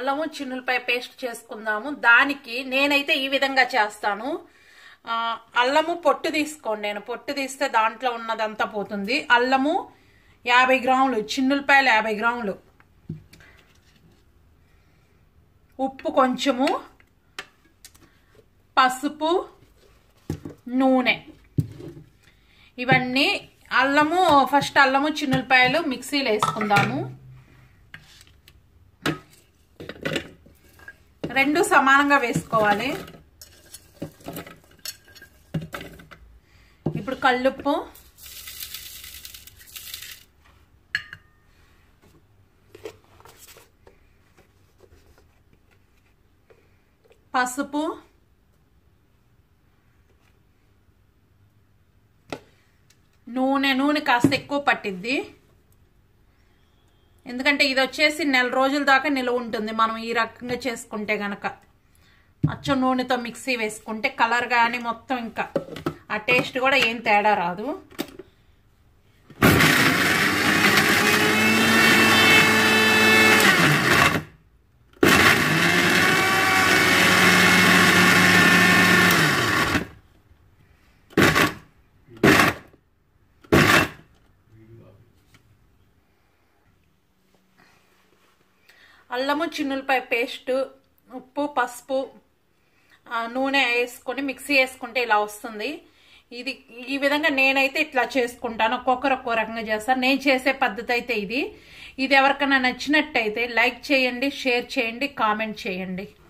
అల్లము చిన్నులపై పేస్ట్ చేసుకుందాము దానికి నేనైతే ఈ విధంగా చేస్తాను ఆ, అల్లము పొట్టు తీసుకోండి నేను పొట్టు తీస్తే దాంట్లో ఉన్నదంతా పోతుంది అల్లము యాభై గ్రాములు చిన్నులపాయలు యాభై గ్రాములు ఉప్పు కొంచెము పసుపు నూనె ఇవన్నీ అల్లము ఫస్ట్ అల్లము చిన్నులపాయలు మిక్సీలో వేసుకుందాము రెండు సమానంగా వేసుకోవాలి ఇప్పుడు కల్లుప్పు పసుపు నూనె నూనె కాస్త ఎక్కువ పట్టిద్ది ఎందుకంటే ఇది వచ్చేసి నెల రోజుల దాకా నిలువ ఉంటుంది మనం ఈ రకంగా చేసుకుంటే గనక అచ్చం నూనెతో మిక్సీ వేసుకుంటే కలర్ కానీ మొత్తం ఇంకా ఆ టేస్ట్ కూడా ఏం తేడా రాదు అల్లము చిన్నులపాయ పేస్ట్ ఉప్పు పసుపు ఆ, నూనె వేసుకొని మిక్సీ వేసుకుంటే ఇలా వస్తుంది ఇది ఈ విధంగా నేనైతే ఇట్లా చేసుకుంటాను ఒక్కొక్కరు ఒక్కో రకంగా చేస్తాను నేను చేసే పద్ధతి అయితే ఇది ఇది ఎవరికైనా నచ్చినట్టయితే లైక్ చేయండి షేర్ చేయండి కామెంట్ చేయండి